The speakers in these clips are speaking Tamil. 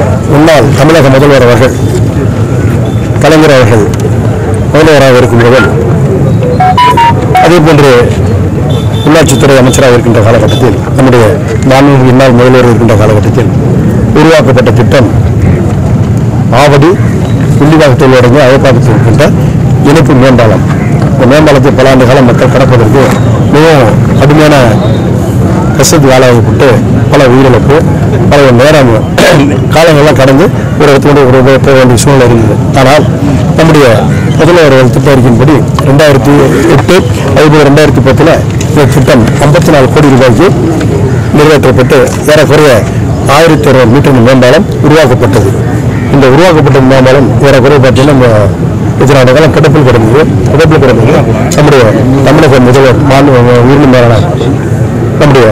முன்னாள் தமிழக முதல்வர் அவர்கள் கலைஞர் அவர்கள் முதல்வராக இருக்கும்போது அதே போன்று உள்ளாட்சித்துறை அமைச்சராக இருக்கின்ற காலகட்டத்தில் நம்முடைய மாநில இந்நாள் முதல்வர் இருக்கின்ற காலகட்டத்தில் உருவாக்கப்பட்ட திட்டம் ஆவடி புள்ளிவாக்கத்தில் அடங்கி அயப்பாக்கத்தில் இருக்கின்ற இணைப்பு மேம்பாலம் இந்த மேம்பாலத்தை பல ஆண்டு காலம் மக்கள் கடப்பதற்கு மிகவும் கடுமையான கஷ்டத்து ஆளாகப்பட்டு பல உயிரிழப்பு பல நேரம் காலங்கள்லாம் கடந்து ஒரு இடத்துல ஒரு இடத்துல போக வேண்டிய சூழ்நிலை இருந்தது ஆனால் நம்முடைய முதல்வர் திட்ட அறிக்கையின்படி ரெண்டாயிரத்தி எட்டு அதுபோல் ரெண்டாயிரத்தி பத்தில் இந்த திட்டம் ஐம்பத்தி நாலு கோடி ரூபாய்க்கு நிறைவேற்றப்பட்டு ஏறக்குறைய ஆயிரத்தி அறுபது மீட்டர் மேம்பாலம் உருவாக்கப்பட்டது இந்த உருவாக்கப்பட்ட மேம்பாலம் ஏறக்குறைய பார்த்தீங்கன்னா நம்ம இதனோட காலம் கிடப்பில் கிடந்தது கிடப்பில் கிடந்தது நம்முடைய தமிழக முதல்வர் மாநில உயிரிழந்த மேலாளர் நம்முடைய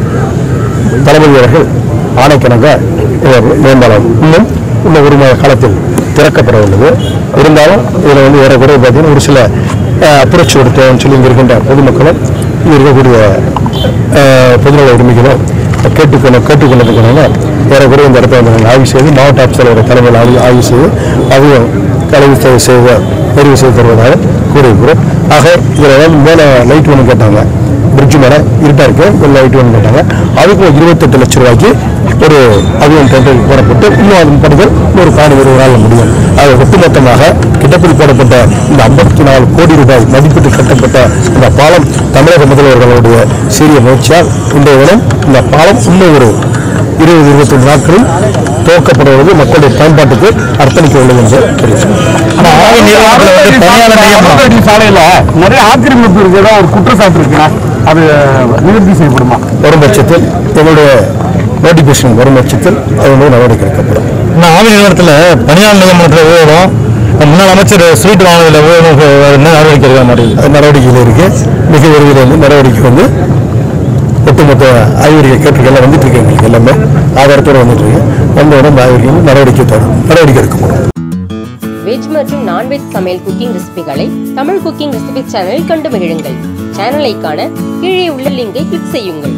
தளபதி அவர்கள் ஆணைக்கணங்க இந்த மேம்பாலம் இன்னும் இன்னும் ஒரு மாத காலத்தில் திறக்கப்பட உள்ளது இருந்தாலும் இதில் வந்து ஏறக்குறைய பார்த்தீங்கன்னா ஒரு சில புரட்சி கொடுத்தோம்னு சொல்லி இங்கே இருக்கின்ற பொதுமக்களும் இங்கே இருக்கக்கூடிய அஹ், பொதுநல உரிமைகளும் கேட்டுக்கொள்ள கேட்டுக்கொண்டிருக்கிறாங்க ஏறக்குறைய இந்த இடத்த வந்து நாங்கள் ஆய்வு செய்து மாவட்ட ஆட்சியாளர் தலைமையில் ஆய்வு ஆய்வு செய்து அதையும் கலவு செய்து செய்த தெரிவு செய்து தருவதாக கூறியிருக்கிறோம் ஆக இதில் வந்து மேலே லைட் ஒன்று கேட்டாங்க பிரிட்ஜ் மேலே இருட்டா இருக்கு ஒரு லைட் ஒன்று கேட்டாங்க அதுக்கு ஒரு இருபத்தெட்டு லட்சம் ரூபாய்க்கு ஒரு அதுவும் டெண்டர் போடப்பட்டு இன்னும் அதன் பணிகள் ஒரு பாடு ஒரு நாளில் முடியும் அது ஒட்டுமொத்தமாக கிட்டப்பில் போடப்பட்ட இந்த ஐம்பத்தி நாலு கோடி ரூபாய் மதிப்பீட்டு கட்டப்பட்ட இந்த பாலம் தமிழக முதல்வர்களுடைய சீரிய முயற்சியால் இன்றைய தினம் இந்த பாலம் இன்னும் ஒரு இருபது இருபத்தொன்று நாட்களில் துவக்கப்படுவது மக்களுடைய பயன்பாட்டுக்கு அர்ப்பணிக்க உள்ளது என்று தெரிவித்துள்ளேன் ஆத்தடி சாலையில நிறைய ஆக்கிரமிப்பு இருக்கிறதா ஒரு குற்றச்சாட்டு இருக்குண்ணா அது நிவர்த்தி செய்யப்படுமா வரும் பட்சத்தில் எங்களுடைய நோட்டிபிகேஷன் வரும் பட்சத்தில் அது வந்து நடவடிக்கை எடுக்கப்படும் இந்த ஆவி நிறுவனத்தில் பணியாளர் நியமனத்தில் ஊழலும் முன்னாள் அமைச்சர் ஸ்வீட் வாங்கினதில் ஊழலும் என்ன நடவடிக்கை எடுக்க மாட்டேங்குது அது நடவடிக்கையில் இருக்கு மிக விரைவில் வந்து நடவடிக்கை வந்து ஒட்டுமொத்த ஆய்வறிக்கை கேட்டுக்கெல்லாம் வந்துட்டு இருக்கு எங்களுக்கு எல்லாமே ஆதாரத்தோடு வந்துட்டு இருக்கு வந்த உடனே இந்த ஆய்வறிக்கை வந்து நடவடிக்கை தரும் நடவடிக்கை எடுக்கப்படும் வெஜ் மற்றும் நான்வெஜ் சமையல் குக்கிங் ரெசிபிகளை தமிழ் குக்கிங் ரெசிபி சேனலில் கண்டு மகிழுங்கள் சேனலை காண கீழே உள்ள லிங்கை கிளிக் செய்யுங்கள்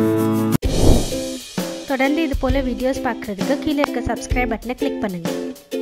தொடர்ந்து இது போல் வீடியோஸ் பார்க்குறதுக்கு கீழே இருக்க சப்ஸ்கிரைப் பட்டனை கிளிக் பண்ணுங்கள்